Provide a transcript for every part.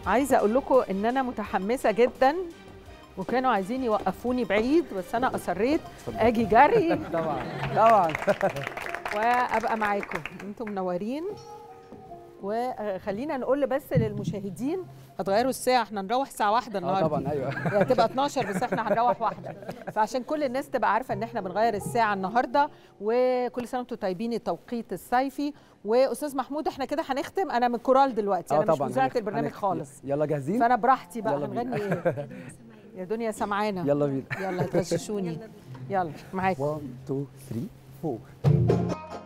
عايزه اقول لكم ان انا متحمسه جدا وكانوا عايزين يوقفوني بعيد بس انا اصريت اجي جري طبعا طبعا وابقى معاكم انتم منورين وخلينا نقول بس للمشاهدين هتغيروا الساعه احنا نروح الساعه واحدة اه النهارده طبعا ايوه هي هتبقى 12 بس احنا هنروح واحده فعشان كل الناس تبقى عارفه ان احنا بنغير الساعه النهارده وكل سنه وانتم طيبين التوقيت الصيفي واستاذ محمود احنا كده هنختم انا من كورال دلوقتي اه انا مش طبعا مذيعه هنخ- البرنامج هنخ- خالص يلا جاهزين فانا براحتي بقى يلا بينا. هنغني ايه يا دنيا سمعانا يلا بينا يلا تغششوني يلا معاكم 1 2 3 4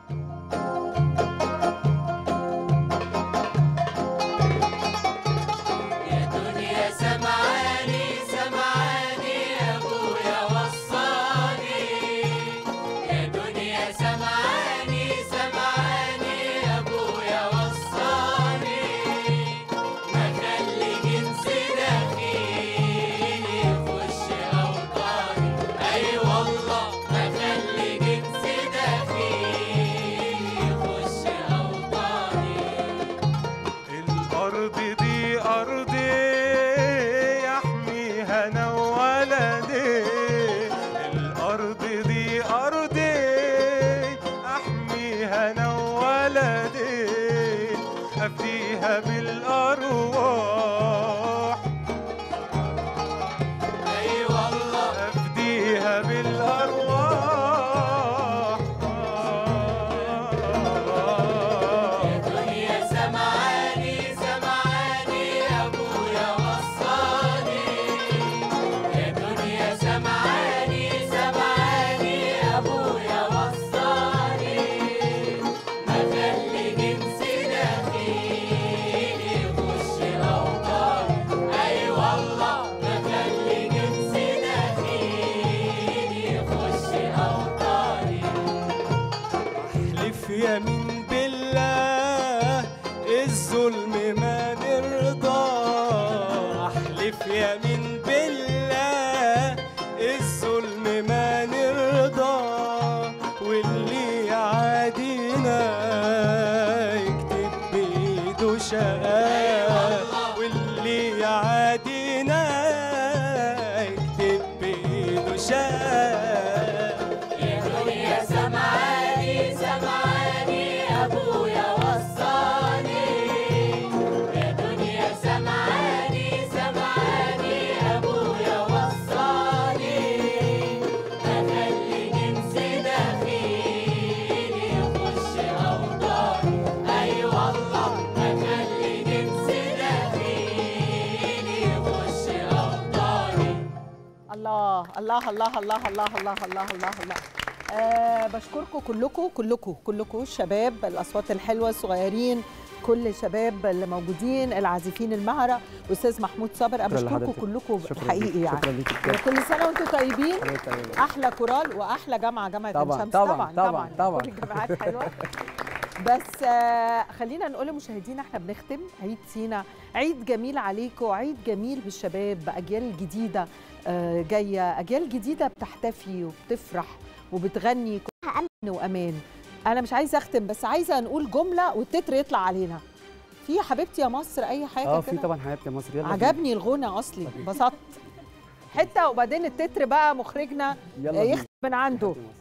يا دنيا سمعاني سمعاني ابويا وصاني يا دنيا سمعاني سمعاني ابويا وصاني ما خلي جنسي دخيل يخش اوطاني اي والله ما خلي جنسي دخيل يخش اوطاني الأرض دي أرضي يحميها أنا وولدي الأرض دي أرضي أحميها أنا وولدي أفديها بالأرواح اي والله أفديها بالأرواح دنيا سمعاني سمعاني ابويا وصاني يا دنيا سمعاني سمعاني ابويا وصاني ما خلي جنسي دخيل يخش اوطاني اي والله ما خلي جنسي دخيل يخش اوطاني احلف يمين بالله الظلم ما نرضى احلف يمين بالله الظلم ما نرضى واللي يعادينا يكتب بايده شقاء واللي يعادينا يكتب بايده شقاء يا دنيا سمعاني سمعاني ابويا وصاني يا دنيا سمعاني سمعاني ابويا وصاني ما خلي جنسي دخيل يخش اوطاني اي والله ما خلي جنسي دخيل يخش اوطاني الله الله الله الله الله الله الله الله الله أه بشكركم كلكم كلكم كلكم الشباب الاصوات الحلوه الصغيرين كل الشباب اللي موجودين العازفين المهره استاذ محمود صابر انا شكراً بشكركم لحضرتك. كلكم شكراً حقيقي ليكي، يعني شكراً ليكي بجد. وكل سنه وانتم طيبين حضرتك طيب. احلى كورال واحلى جامعه جامعه طبعاً، عين شمس طبعاً، طبعا طبعاً، طبعاً. كل الجامعات حلوه بس آه خلينا نقول لمشاهدينا احنا بنختم عيد سينا عيد جميل عليكم عيد جميل بالشباب باجيال جديده آه جايه اجيال جديده بتحتفي وبتفرح وبتغني كلها امن وامان انا مش عايزه اختم بس عايزه نقول جمله والتتر يطلع علينا في يا حبيبتي يا مصر اي حاجه اه في كده طبعا حياتي يا مصر يلا بينا. عجبني الغنى اصلي انبسطت حته وبعدين التتر بقى مخرجنا يلا بينا. يختم من عنده حياتي مصر.